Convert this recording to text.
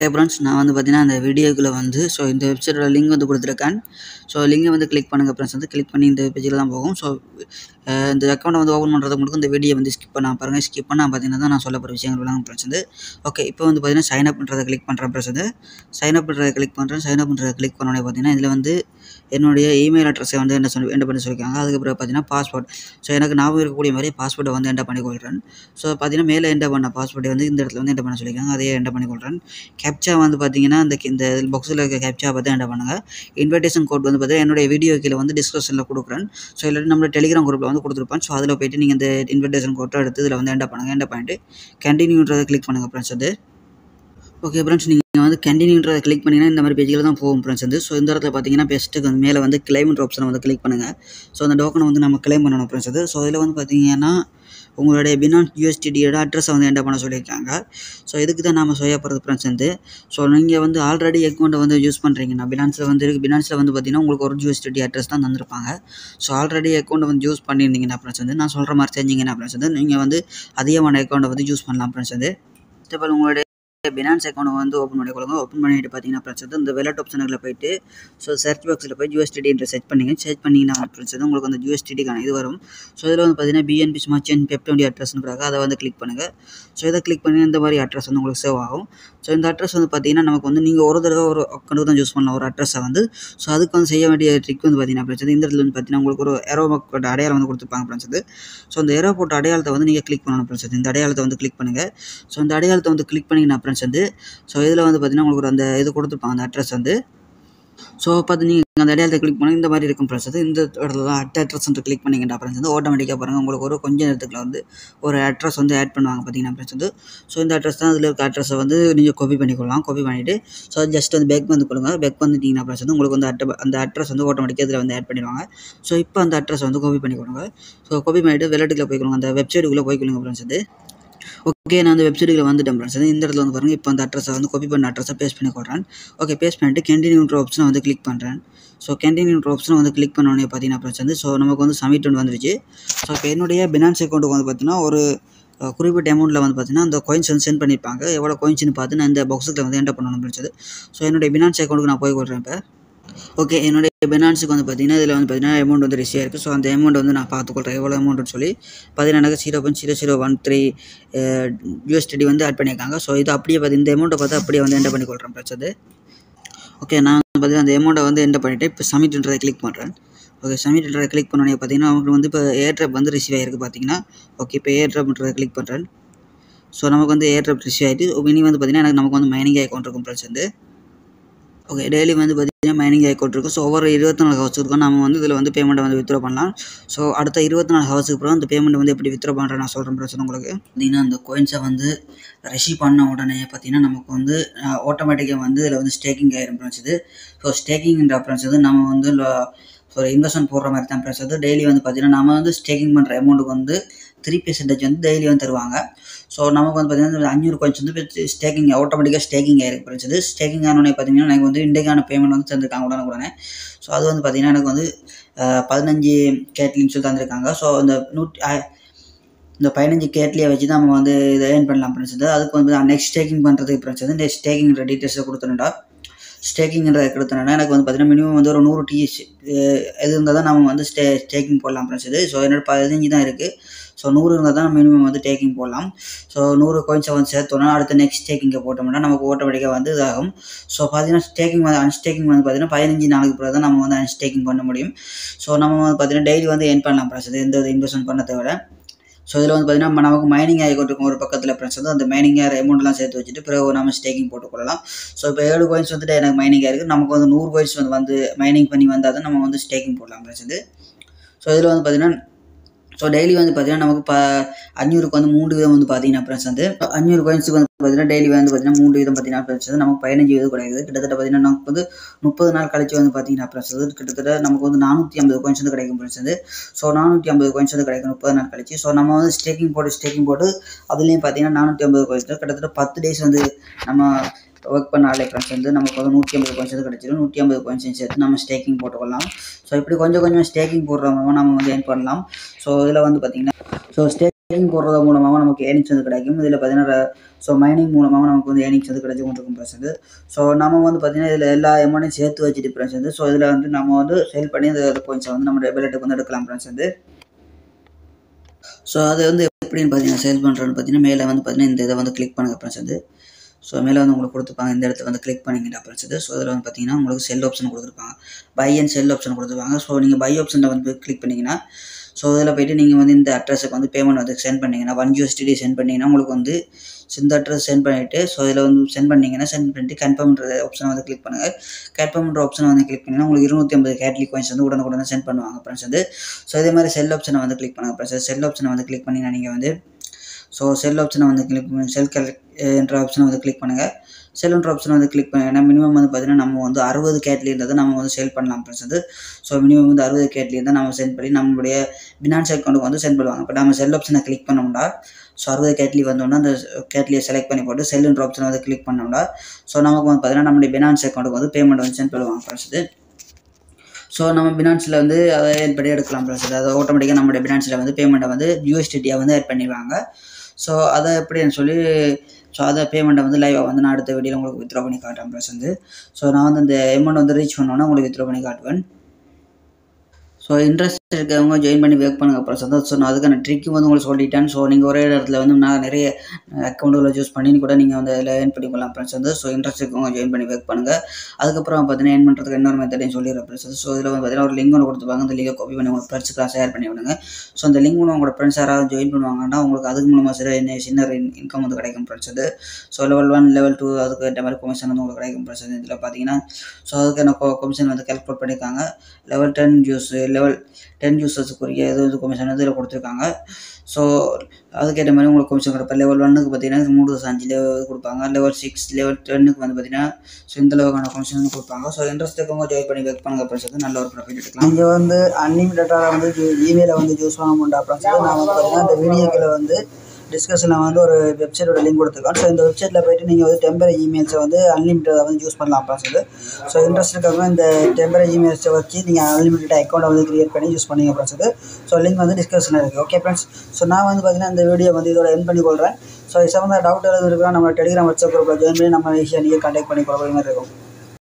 hey friends நான் வந்து பார்த்தீங்கன்னா இந்த வீடியோக்குள்ளே வந்து ஸோ இந்த வெப்சைட்டோட லிங்க் வந்து கொடுத்துருக்கேன் ஸோ லிங்கை வந்து கிளிக் பண்ணுங்கள் ஃப்ரெண்ட்ஸ் வந்து கிளிக் பண்ணி இந்த பேஜில் தான் போகும் ஸோ இந்த அக்கௌண்ட்டை வந்து ஓப்பன் பண்ணுறது உங்களுக்கு இந்த வீடியோ வந்து ஸ்கிப் பண்ண பாருங்கள் ஸ்கிப் பண்ணால் பார்த்தீங்கன்னா தான் நான் சொல்ல போகிற விஷயங்கள் விளங்கும் ஃப்ரெண்ட்ஸ் வந்து ஓகே இப்போ வந்து பார்த்தீங்கன்னா சைன் அப் பண்ணுறதை கிளிக் பண்ணுறேன் ஃப்ரெண்ட்ஸ் வந்து சைன் அப் பண்ணுறதை கிளிக் பண்ணுறேன் சைன் அப் பண்ணுறதை கிளிக் பண்ணோடனே பார்த்தீங்கன்னா இதில் வந்து என்னுடைய இமெயில் அட்ரஸை வந்து என்ன சொல்லி என்டர் பண்ணி சொல்லியிருக்காங்க அதுக்கப்புறம் பார்த்தீங்கன்னா பாஸ்போர்ட் ஸோ எனக்கு ஞாபகம் இருக்கக்கூடிய மாதிரி பாஸ்போர்ட்டை வந்து என்டர் பண்ணி கொள்கிறேன் ஸோ பார்த்தீங்கன்னா மேலே என்டர் பண்ண பாஸ்போர்ட்டை வந்து இந்த இடத்துல வந்து என்டர் பண்ண சொல்லியிருக்காங்க அதையே என்டர் பண்ணி கொள்கிறேன் கேப்ச்சா வந்து பார்த்தீங்கன்னா இந்த இந்த பாக்ஸில் இருக்க கேப்ச்சா பார்த்து என்டர் பண்ணுங்கள் இன்விடேஷன் கோட் வந்து பார்த்தீங்கன்னா என்னுடைய வீடியோ கீழே வந்து டிஸ்கிரிப்ஷனில் கொடுக்குறேன் ஸோ இல்லாட்டி நம்ம டெலிகிராம் குரூப்பில் வந்து கொடுத்துருப்பேன் ஸோ அதில் போயிட்டு நீங்கள் இந்த இன்விடேஷன் கோட்டை எடுத்து இதில் வந்து என்டர் பண்ணுங்கள் என்டர் பண்ணிட்டு கண்டினியூன்றதை கிளிக் பண்ணுங்கள் ஃப்ரெண்ட்ஸ் வந்து ஓகே ஃப்ரெண்ட்ஸ் நீங்கள் வந்து கண்டினியூன்றதை கிளிக் பண்ணிங்கன்னா இந்த மாதிரி பேஜில் தான் போகும் ஃப்ரெண்ட்ஸ் வந்து ஸோ இந்த இடத்துல பார்த்தீங்கன்னா பெஸ்ட்டுக்கு வந்து மேலே வந்து கிளைம்ன்ற ஆப்ஷனை வந்து கிளிக் பண்ணுங்கள் ஸோ அந்த டோக்கனை வந்து நம்ம கிளைம் பண்ணணும் ஃப்ரெண்ட்ஸ் அது ஸோ இதில் வந்து பார்த்தீங்கன்னா உங்களுடைய பினான்ஸ் யூஎஸ்டிடியோட அட்ரஸை வந்து என்டர் பண்ண சொல்லியிருக்காங்க ஸோ இதுக்கு தான் நம்ம செய்ய போகிறது ஃப்ரெண்ட்ஸ் வந்து ஸோ நீங்கள் வந்து ஆல்ரெடி அக்கௌண்ட்டை வந்து யூஸ் பண்ணுறீங்கன்னா பினான்ஸில் வந்து இருக்குது பினான்ஸில் வந்து பார்த்தீங்கன்னா உங்களுக்கு ஒரு யூஎஸ்டிடி அட்ரஸ் தான் தந்திருப்பாங்க ஸோ ஆல்ரெடி அக்கௌண்ட்டை வந்து யூஸ் பண்ணியிருந்தீங்கன்னா ஃப்ரெண்ட்ஸ் வந்து நான் சொல்கிற மாதிரி செஞ்சீங்கன்னா ஃப்ரெண்ட்ஸ் வந்து நீங்கள் வந்து அதிகமான அக்கௌண்ட்டை வந்து யூஸ் பண்ணலாம் ஃப்ரெண்ட்ஸ் வந்து இப்போ உங்களுடைய பினான்ஸ் அக்கௌண்ட் வந்து ஓப்பன் பண்ணி கொடுங்க ஓப்பன் பண்ணிட்டு பார்த்தீங்கன்னா ஃப்ரெண்ட்ஸ் வந்து இந்த வெலட் ஆப்ஷனில் போயிட்டு ஸோ சர்ச் பாக்ஸில் போய் யூஎஸ்டிடி என்று சர்ச் பண்ணிங்க சர்ச் பண்ணிங்கன்னா ஃப்ரெண்ட்ஸ் வந்து உங்களுக்கு அந்த யூஎஸ்டிடிக்கான இது வரும் ஸோ இதில் வந்து பார்த்தீங்கன்னா பிஎன்பி ஸ்மார்ட் சென் பெப்டோண்டி அட்ரஸ்னுக்காக அதை வந்து கிளிக் பண்ணுங்கள் ஸோ இதை கிளிக் பண்ணி இந்த மாதிரி அட்ரஸ் வந்து உங்களுக்கு சேவ் ஆகும் ஸோ இந்த அட்ரஸ் வந்து பார்த்தீங்கன்னா நமக்கு வந்து நீங்கள் ஒரு தடவை ஒரு அக்கௌண்ட் தான் யூஸ் பண்ணலாம் ஒரு அட்ரஸை வந்து ஸோ அதுக்கு வந்து செய்ய வேண்டிய ட்ரிக் வந்து பார்த்தீங்கன்னா ஃப்ரெண்ட்ஸ் இந்த இடத்துல வந்து பார்த்தீங்கன்னா உங்களுக்கு ஒரு ஏரோ போட்ட அடையாளம் வந்து கொடுத்துருப்பாங்க ஃப்ரெண்ட்ஸ் வந்து ஸோ அந்த ஏரோ போட்ட அடையாளத்தை வந்து நீங்கள் கிளிக் பண்ணணும் ஃப்ரெண்ட்ஸ் இந்த அடையாளத்தை வந்து கிளிக் பண்ணுங்கள் ஸோ இந்த அடையாளத்தை வந்து கிளிக் பண்ணிங்கன்னா ஃப்ரெண்ட்ஸ் வந்து ஸோ இதில் வந்து பார்த்தீங்கன்னா உங்களுக்கு ஒரு அந்த இது கொடுத்துருப்பாங்க அந்த அட்ரஸ் வந்து ஸோ பார்த்து நீங்கள் அந்த அடையாளத்தை கிளிக் பண்ணி இந்த மாதிரி இருக்கும் ஃப்ரெண்ட்ஸ் வந்து இந்த இடத்துல தான் அட் அட்ரஸ் வந்து கிளிக் பண்ணிங்கன்னா ஃப்ரெண்ட்ஸ் வந்து ஆட்டோமேட்டிக்காக பாருங்கள் உங்களுக்கு ஒரு கொஞ்சம் நேரத்துக்குள்ள வந்து ஒரு அட்ரஸ் வந்து ஆட் பண்ணுவாங்க பார்த்தீங்கன்னா ஃப்ரெண்ட்ஸ் வந்து ஸோ இந்த அட்ரஸ் தான் அதில் இருக்க அட்ரஸை வந்து நீங்கள் காப்பி பண்ணிக்கொள்ளலாம் காப்பி பண்ணிவிட்டு ஸோ ஜஸ்ட் வந்து பேக் வந்து கொடுங்க பேக் வந்துட்டிங்கன்னா ஃப்ரெண்ட்ஸ் வந்து உங்களுக்கு வந்து அட்ட அந்த அட்ரஸ் வந்து ஆட்டோமேட்டிக்காக இதில் வந்து ஆட் பண்ணிடுவாங்க ஸோ இப்போ அந்த அட்ரஸ் வந்து காப்பி பண்ணி கொடுங்க ஸோ காப்பி பண்ணிவிட்டு வெள்ளட்டுக்குள்ளே போய்க்கொள்ளுங்க அந்த வெப்சைட்டுக்குள்ளே போய்க்கொள்ளுங்க ஃப்ரெண்ட்ஸ் வந்து ஓகே நான் அந்த வெப்சைட்டுக்கு வந்துட்டேன் ஃப்ரெண்ட்ஸ் இந்த இடத்துல வந்து பாருங்கள் இப்போ அந்த அட்ரஸை வந்து காப்பி பண்ண அட்ரஸை பேஸ்ட் பண்ணி கொடுறேன் ஓகே பேஸ்ட் பண்ணிட்டு கண்டினியூன்ற ஆப்ஷனை வந்து கிளிக் பண்ணுறேன் ஸோ கண்டினியூன்ற ஆப்ஷனை வந்து கிளிக் பண்ணோடனே பார்த்தீங்கன்னா ஃப்ரெண்ட்ஸ் வந்து ஸோ நமக்கு வந்து சப்மிட் ஒன்று வந்துருச்சு ஸோ இப்போ என்னுடைய பினான்ஸ் அக்கௌண்ட்டுக்கு வந்து பார்த்தீங்கன்னா ஒரு குறிப்பிட்ட அமௌண்ட்டில் வந்து பார்த்தீங்கன்னா அந்த கோயின்ஸ் வந்து சென்ட் பண்ணியிருப்பாங்க எவ்வளோ கோயின்ஸ்னு பார்த்து நான் இந்த பாக்ஸுக்கு வந்து என்டர் பண்ணணும் ஃப்ரெண்ட்ஸ் ஸோ என்னுடைய பினான்ஸ் அக்கௌண்ட்டுக்கு நான் போய் கொடுறேன் இப்போ ஓகே என்னுடைய பினான்ஸுக்கு வந்து பார்த்தீங்கன்னா இதில் வந்து பார்த்தீங்கன்னா அமௌண்ட் வந்து ரிசீவ் இருக்குது ஸோ அந்த அமௌண்ட் வந்து நான் பார்த்துக்கொள்கிறேன் எவ்வளோ அமௌண்ட்னு சொல்லி பார்த்தீங்கன்னா எனக்கு zero point zero zero one three USDT வந்து ஆட் பண்ணியிருக்காங்க ஸோ இது அப்படியே பார்த்து இந்த அமௌண்ட்டை பார்த்து அப்படியே வந்து என்டர் பண்ணிக்கொள்கிறேன் பிரச்சது ஓகே நான் வந்து பார்த்தீங்கன்னா அந்த அமௌண்ட்டை வந்து என்டர் பண்ணிவிட்டு இப்போ சப்மிட்ன்றதை கிளிக் பண்ணுறேன் ஓகே சப்மிட்ன்றதை கிளிக் பண்ணோடனே பார்த்தீங்கன்னா அவங்களுக்கு வந்து இப்போ ஏர்ட்ராப் வந்து ரிசீவ் ஆகிருக்கு பார்த்தீங்கன்னா ஓகே இப்போ ஏர்ட்ராப்ன்றதை கிளிக் பண்ணுறேன் ஸோ நமக்கு வந்து ஏர்ட்ராப் ரிசீவ் ஆகிட்டு இனி வந்து பார்த்தீங்கன்னா எனக்கு நமக்கு வந்து மைனிங் அக்கௌண்ட் இருக்கும் ப்ளஸ் வந்து ஓகே டெய்லி வந்து பார்த்தீங்கன்னா மைனிங் அக்கௌண்ட் இருக்கும் ஸோ ஒவ்வொரு இருபத்தி நாலு ஹவர்ஸ் இருக்கும் நம்ம வந்து இதில் வந்து பேமெண்ட்டை வந்து வித்ரா பண்ணலாம் ஸோ அடுத்த இருபத்தி நாலு ஹவர்ஸுக்கு அப்புறம் அந்த பேமெண்ட் வந்து எப்படி வித்ரா பண்ணுறேன் நான் சொல்கிறேன் பிரச்சனை உங்களுக்கு பார்த்தீங்கன்னா அந்த கோயின்ஸை வந்து ரிசீவ் பண்ண உடனே பார்த்தீங்கன்னா நமக்கு வந்து ஆட்டோமேட்டிக்காக வந்து இதில் வந்து ஸ்டேக்கிங் ஆயிரும் ஃப்ரெண்ட்ஸ் இது ஸோ ஸ்டேக்கிங்ன்ற ஃப்ரெண்ட்ஸ் வந்து நம்ம வந்து ஸோ இன்வெஸ்ட்மெண்ட் போடுற மாதிரி தான் ஃப்ரெண்ட்ஸ் வந்து டெய்லி வந்து பார்த்தீங்கன்னா நம்ம வந்து ஸ்டேக்கிங் பண்ணுற அமௌண்ட்டுக்கு வந்து த்ரீ பெர்சன்டேஜ் வந்து டெய்லி வந்து தருவாங்க ஸோ நமக்கு வந்து பார்த்தீங்கன்னா அஞ்சூறு கோயின்ஸ் வந்து ஸ்டேக்கிங் ஆட்டோமேட்டிக்காக ஸ்டேக்கிங் ஆயிருக்கு ஃப்ரெண்ட்ஸ் ஸ்டேக்கிங் ஆனோடனே பார்த்தீங்கன்னா எனக்கு வந்து இன்றைக்கான பேமெண்ட் வந்து தந்திருக்காங்க உடனே உடனே ஸோ அது வந்து பார்த்தீங்கன்னா எனக்கு வந்து பதினஞ்சு கேட்லின்னு சொல்லி தந்திருக்காங்க ஸோ இந்த நூற்றி இந்த பதினஞ்சு கேட்லியை வச்சு தான் நம்ம வந்து இதை ஏர்ன் பண்ணலாம் ஃப்ரெண்ட்ஸ் அதுக்கு வந்து நெக்ஸ்ட் ஸ்டேக்கிங் பண்ணுறதுக்கு ஃப்ரெண்ட்ஸ் வந்து இந்த ஸ்டேக்கிங்கிற டீட்டெயில்ஸை கொடுத்துருண்டா ஸ்டேக்கிங்கிறத எடுத்தோன்னா எனக்கு வந்து பார்த்தீங்கன்னா மினிமம் வந்து ஒரு நூறு டிஎஸ் எது இருந்தால் தான் நம்ம வந்து ஸ்டே ஸ்டேக்கிங் போடலாம் ஃப்ரெண்ட்ஸ் இது ஸோ என்னோட பதினஞ்சு தான் இருக்குது ஸோ நூறு இருந்தால் தான் மினிமம் வந்து டேக்கிங் போடலாம் ஸோ நூறு கோயின்ஸை வந்து சேர்த்தோன்னா அடுத்த நெக்ஸ்ட் ஸ்டேக்கிங்கை போட்டோம்னா நமக்கு ஆட்டோமேட்டிக்காக வந்து இதாகும் ஸோ பார்த்தீங்கன்னா ஸ்டேக்கிங் வந்து அன்ஸ்டேக்கிங் வந்து பார்த்தீங்கன்னா பதினஞ்சு நாளுக்கு பிறகு தான் நம்ம வந்து அன்ஸ்டேக்கிங் பண்ண முடியும் ஸோ நம்ம வந்து பார்த்தீங்கன்னா டெய்லி வந்து ஏர்ன் பண்ணலாம் ப்ரெஸ் எந்த இன்வெஸ்ட்மெண்ட் பண்ணதை விட ஸோ இதில் வந்து பார்த்தீங்கன்னா நமக்கு மைனிங் ஆகி கொண்டிருக்கும் ஒரு பக்கத்தில் ஃப்ரெண்ட்ஸ் வந்து அந்த மைனிங் ஆகிற அமௌண்ட்லாம் சேர்த்து வச்சுட்டு பிறகு நம்ம ஸ்டேக்கிங் போட்டுக்கொள்ளலாம் ஸோ இப்போ ஏழு கோயின்ஸ் வந்துட்டு எனக்கு மைனிங் ஆகிருக்கு நமக்கு வந்து நூறு கோயின்ஸ் வந்து வந்து மைனிங் பண்ணி வந்தால் தான் நம்ம வந்து ஸ்டேக்கிங் போடலாம் ஃப்ரெண்ட்ஸ் வந்து ஸோ இதில் வந்து பார்த்தீங்கன்னா ஸோ டெய்லி வந்து பார்த்தீங்கன்னா நமக்கு இப்போ அஞ்சூறுக்கு வந்து மூணு விதம் வந்து பார்த்தீங்கன்னா ஃப்ரெண்ட்ஸ் வந்து அஞ்சூறு கோயின்ஸுக்கு வந்து பார்த்தீங்கன்னா டெய்லி வந்து பார்த்தீங்கன்னா மூணு விதம் பார்த்தீங்கன்னா ஃப்ரெண்ட்ஸ் வந்து நமக்கு பதினஞ்சு விதம் கிடைக்குது கிட்டத்தட்ட பார்த்தீங்கன்னா நமக்கு வந்து முப்பது நாள் கழிச்சு வந்து பார்த்தீங்கன்னா ஃப்ரெண்ட்ஸ் வந்து கிட்டத்தட்ட நமக்கு வந்து நானூற்றி ஐம்பது கோயின்ஸ் வந்து கிடைக்கும் ஃப்ரெண்ட்ஸ் வந்து ஸோ நானூற்றி ஐம்பது கோயின்ஸ் வந்து கிடைக்கும் முப்பது நாள் கழிச்சு ஸோ நம்ம வந்து ஸ்டேக்கிங் போட்டு ஸ்டேக்கிங் போட்டு அதுலேயும் பார்த்தீங்கன்னா நானூற்றி ஐம்பது கோயின்ஸ் கிட்டத்தட்ட பத்து டேஸ் வந்து நம்ம ஒர்க் பண்ண ஆளே ஃப்ரெண்ட்ஸ் வந்து நமக்கு வந்து நூற்றி ஐம்பது கோயின்ஸ் வந்து கிடச்சிடும் நூற்றி ஐம்பது கோயின்ஸ் சேர்த்து நம்ம ஸ்டேக்கிங் போட்டுக்கொள்ளலாம் ஸோ இப்படி கொஞ்சம் கொஞ்சம் ஸ்டேக்கிங் போடுற மூலமாக நம்ம வந்து ஏர்ன் பண்ணலாம் ஸோ இதில் வந்து பார்த்திங்கன்னா ஸோ ஸ்டே மைனிங் போடுறது மூலமாக நமக்கு ஏர்னிங்ஸ் வந்து கிடைக்கும் இதில் பார்த்தீங்கன்னா ஸோ மைனிங் மூலமாக நமக்கு வந்து ஏர்னிங்ஸ் வந்து கிடைச்சி கொண்டிருக்கும் ப்ளஸ் வந்து ஸோ நம்ம வந்து பார்த்தீங்கன்னா இதில் எல்லா அமௌண்ட்டையும் சேர்த்து வச்சுட்டு ப்ளஸ் வந்து ஸோ இதில் வந்து நம்ம வந்து சேல் பண்ணி அந்த கோயின்ஸை வந்து நம்ம டெபிலெட்டுக்கு வந்து எடுக்கலாம் ப்ளஸ் வந்து ஸோ அது வந்து எப்படின்னு பார்த்தீங்கன்னா சேல் பண்ணுறோன்னு பார்த்தீங்கன்னா மேலே வந்து பார்த்தீங்கன்னா இந்த இதை வந்து கிளிக் பண்ணுங்க ஃப்ரெண்ட்ஸ் வந்து ஸோ மேலே வந்து உங்களுக்கு கொடுத்துருப்பாங்க இந்த இடத்துல வந்து கிளிக் பண்ணிங்கன்னா ஃப்ரெண்ட்ஸ் இது ஸோ இதில் வந்து பார்த்தீங்கன்னா உங்களுக்கு செல் ஆப்ஷன் கொடுத்துருப்பாங்க பை அண்ட் செல் ஆப்ஷன் கொடுத்துருப்பாங்க ஸோ நீங்கள் பை ஆப்ஷனில் வந்து கிளிக் பண்ணிங்கன்னா ஸோ இதில் போய்ட்டு நீங்கள் வந்து இந்த அட்ரஸுக்கு வந்து பேமெண்ட் வந்து சென்ட் பண்ணிங்கன்னா ஒன் யூஎஸ்டிடி சென்ட் பண்ணிங்கன்னா உங்களுக்கு வந்து இந்த அட்ரஸ் சென்ட் பண்ணிவிட்டு ஸோ இதில் வந்து சென்ட் பண்ணிங்கன்னா சென்ட் பண்ணிட்டு கன்ஃபார்ம்ன்ற ஆப்ஷனை வந்து கிளிக் பண்ணுங்கள் கன்ஃபார்ம்ன்ற ஆப்ஷனை வந்து கிளிக் பண்ணிங்கன்னா உங்களுக்கு இருநூற்றி ஐம்பது கேட்லி காயின்ஸ் வந்து உடனுக்குடனே சென்ட் பண்ணுவாங்க ஃப்ரெண்ட்ஸ் வந்து ஸோ இதே மாதிரி செல் ஆப்ஷனை வந்து கிளிக் பண்ணுங்கள் ஃப்ரெண்ட்ஸ் செல் ஆப்ஷனை வந்து கிளிக் பண்ணிங்கன்னா நீங்கள் வந்து ஸோ செல் ஆப்ஷனை வந்து கிளிக் பண்ணி செல் கல் என்ற ஆப்ஷனை வந்து கிளிக் பண்ணுங்கள் செல்லுன்ற ஆப்ஷனை வந்து கிளிக் பண்ணிங்கன்னா மினிமம் வந்து பார்த்தீங்கன்னா நம்ம வந்து அறுபது கேட்லி இருந்தால் நம்ம வந்து சேல் பண்ணலாம் ஃப்ரெண்ட்ஸ் வந்து ஸோ மினிமம் வந்து அறுபது கேட்லி இருந்தால் நம்ம சென்ட் பண்ணி நம்மளுடைய பினான்ஸ் அக்கௌண்ட்டுக்கு வந்து சென்ட் பண்ணுவாங்க இப்போ நம்ம செல் ஆப்ஷனை கிளிக் பண்ணோம்னா ஸோ அறுபது கேட்லி வந்தோம்னா அந்த கேட்லியை செலக்ட் பண்ணி போட்டு செல்லுன்ற ஆப்ஷனை வந்து கிளிக் பண்ணோம்னா ஸோ நமக்கு வந்து பார்த்தீங்கன்னா நம்மளுடைய பினான்ஸ் அக்கௌண்ட்டுக்கு வந்து பேமெண்ட் வந்து சென்ட் பண்ணுவாங்க ஃப்ரெண்ட்ஸ் இது ஸோ நம்ம பினான்ஸில் வந்து அதை ஆட் பண்ணி எடுக்கலாம் ப்ளஸ் அதாவது ஆட்டோமேட்டிக்காக நம்மளுடைய பினான்ஸில் வந்து பேமெண்ட்டை வந்து யூஎஸ்டிடியாக வந்து ஆட் பண்ணிடுவாங்க ஸோ அதை எப்படின்னு சொல்லி ஸோ அதை பேமெண்ட்டை வந்து லைவாக வந்து நான் அடுத்த வீடியோவில் உங்களுக்கு வித்ரா பண்ணி காட்டுறேன் ப்ளஸ் வந்து ஸோ நான் வந்து இந்த அமௌண்ட் வந்து ரீச் பண்ணோன்னா உங்களுக்கு வித்ரா பண்ணி காட்டுவேன் ஸோ இன்ட்ரெஸ்ட் இருக்கவங்க ஜாயின் பண்ணி ஒர்க் பண்ணுங்க அப்புறம் சந்தோஷம் ஸோ நான் அதுக்கான ட்ரிக்கு வந்து உங்களுக்கு சொல்லிட்டேன் ஸோ நீங்கள் ஒரே இடத்துல வந்து நான் நிறைய அக்கௌண்ட்டுகளை சூஸ் பண்ணி கூட நீங்கள் வந்து அதில் ஏர்ன் பண்ணிக்கலாம் ஃப்ரெண்ட்ஸ் வந்து ஸோ இன்ட்ரெஸ்ட் இருக்கவங்க ஜாயின் பண்ணி ஒர்க் பண்ணுங்கள் அதுக்கப்புறம் பார்த்தீங்கன்னா ஏர்ன் பண்ணுறதுக்கு இன்னொரு மெத்தடையும் சொல்லிடுறேன் ஃப்ரெண்ட்ஸ் ஸோ இதில் வந்து பார்த்தீங்கன்னா ஒரு லிங்க் ஒன்று கொடுத்துருப்பாங்க அந்த லிங்கை காப்பி பண்ணி உங்கள் ஃப்ரெண்ட்ஸுக்கு ஷேர் பண்ணி விடுங்க ஸோ அந்த லிங்க் மூலம் உங்களோட ஃப்ரெண்ட்ஸ் யாராவது ஜாயின் பண்ணுவாங்கன்னா உங்களுக்கு அதுக்கு மூலமாக சில என்ன சின்ன இன்கம் வந்து கிடைக்கும் ஃப்ரெண்ட்ஸ் அது so level one level two அதுக்கு ஏற்ற மாதிரி கமிஷன் வந்து உங்களுக்கு கிடைக்கும் ஃப்ரெண்ட்ஸ் இதில் பார்த்தீங்கன்னா ஸோ அதுக்கான கமிஷன் வந்து கால்குலேட் பண்ணியிருக்காங்க லெவல் டென் ஜூஸ் லெவல் டென் யூசர்ஸுக்குரிய இது வந்து கமிஷன் வந்து இதில் கொடுத்துருக்காங்க ஸோ அதுக்கேற்ற மாதிரி உங்களுக்கு கமிஷன் கொடுப்பேன் லெவல் ஒன்னுக்கு பார்த்தீங்கன்னா மூணு தசம் அஞ்சு லெவல் கொடுப்பாங்க லெவல் சிக்ஸ் லெவல் டென்னுக்கு வந்து பார்த்தீங்கன்னா ஸோ இந்த அளவுக்கான கமிஷன் வந்து கொடுப்பாங்க ஸோ இன்ட்ரெஸ்ட் இருக்கவங்க ஜாயின் பண்ணி ஒர்க் பண்ணுங்க அப்புறம் சொல்லி நல்ல ஒரு ப்ராஃபிட் எடுக்கலாம் நீங்கள் வந்து அன்லிமிட்டடாக வந்து இமெயிலை வந்து யூஸ் பண்ண முடியும் அப்புறம் சொல்லி நான் வந்து பார்த்தீங்கன்னா இந்த வீடியோக்கில் வந்து டிஸ்கஷனில் வந்து ஒரு வெப்சைட்டோட லிங்க் கொடுத்துருக்கோம் ஸோ இந்த வெப்சைட்டில் போயிட்டு நீங்கள் வந்து டெம்பரரி இமெயில்ஸை வந்து அன்லிமிட்டடாக வந்து யூஸ் பண்ணலாம் அப்புறம் சொல்லி ஸோ இன்ட்ரெஸ்ட் இருக்கவங்க இந்த டெம்பரரி இமெயில்ஸை வச்சு நீங்கள் அன்லிமிட்டட் அக்கௌண்ட்டை வந்து க்ரியேட் பண்ணி யூஸ் பண்ணிங்க அப்புறம் சொல்லி ஸோ லிங்க் வந்து டிஸ்கஷனில் இருக்குது ஓகே ஃப்ரெண்ட்ஸ் ஸோ நான் வந்து பார்த்தீங்கன்னா இந்த வீடியோ வந்து இதோட என் பண்ணி கொள்கிறேன் ஸோ இது சம்மந்த டவுட் எதுவும் இருக்குன்னா நம்ம டெலிகிராம் வாட்ஸ்அப் குரூப்பில் ஜாயின் பண்ணி நம்ம ஈஸியாக நீங்கள் கான்டாக்ட் பண்ணி கொள்கிற மாதிரி இருக்கும்